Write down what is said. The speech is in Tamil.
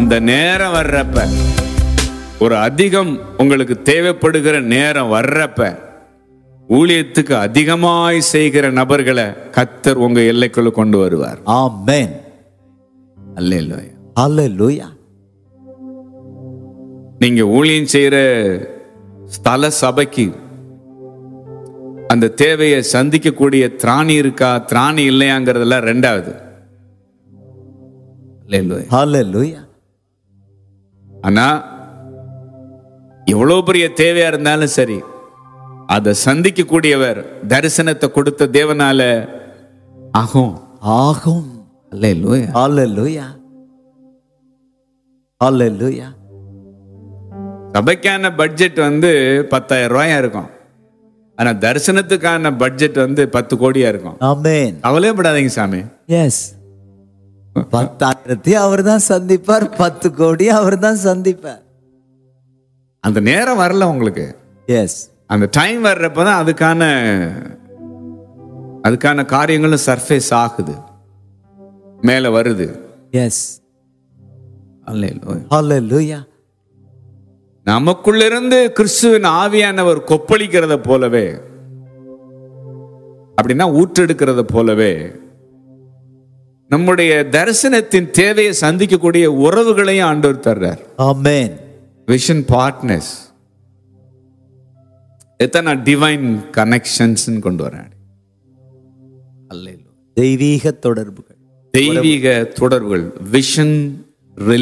அந்த நேரம் வர்றப்ப ஒரு அதிகம் உங்களுக்கு தேவைப்படுகிற நேரம் வர்றப்ப ஊழியத்துக்கு அதிகமாய் செய்கிற நபர்களை கத்தர் உங்க எல்லைக்குள்ள கொண்டு வருவார் Amen. அல்லேலூயா Hallelujah. நீங்க ஊழியம் செய்யற ஸ்தல சபைக்கு அந்த தேவையை சந்திக்கக்கூடிய திராணி இருக்கா திராணி இல்லையாங்கிறதெல்லாம் ரெண்டாவது அல்லேலூயா. Hallelujah. ஆனா எவ்வளவு பெரிய தேவையா இருந்தாலும் சரி அதை சந்திக்கக்கூடியவர் தரிசனத்தை கொடுத்த தேவனால ஆகும் ஆகும் அல்லேலூயா. Hallelujah. Hallelujah. சபைக்கான பட்ஜெட் வந்து பத்தாயிரம் ரூபாயா இருக்கும் ஆனா தரிசனத்துக்கான பட்ஜெட் வந்து பத்து கோடியா இருக்கும் Amen. கவலையப்படாதீங்க சாமி Yes. பத்தாயிரத்தி அவர் தான் சந்திப்பார் பத்து கோடி அவர் தான் சந்திப்பார் அந்த நேரம் வரல உங்களுக்கு எஸ் அந்த டைம் வர்றப்பதான் அதுக்கான அதுக்கான காரியங்களும் சர்ஃபேஸ் ஆகுது மேல வருது எஸ் அல்லேலூயா. ஹalleluya நமக்குள்ளிருந்து கிறிஸ்துவின் ஆவியானவர் கொப்பளிக்கிறத போலவே அப்படின்னா ஊற்றெடுக்கிறத போலவே நம்முடைய தரிசனத்தின் தேவையை சந்திக்கக்கூடிய உறவுகளையும் ஆண்டவர் தர்றார் ஆமென் விஷன் பார்ட்னர்ஸ் எத்தனை டிவைன் கனெக்ஷன்ஸ் கொண்டு வரேன் அல்லேலூயா. தெய்வீக தொடர்புகள் தெய்வீக தொடர்புகள் விஷன்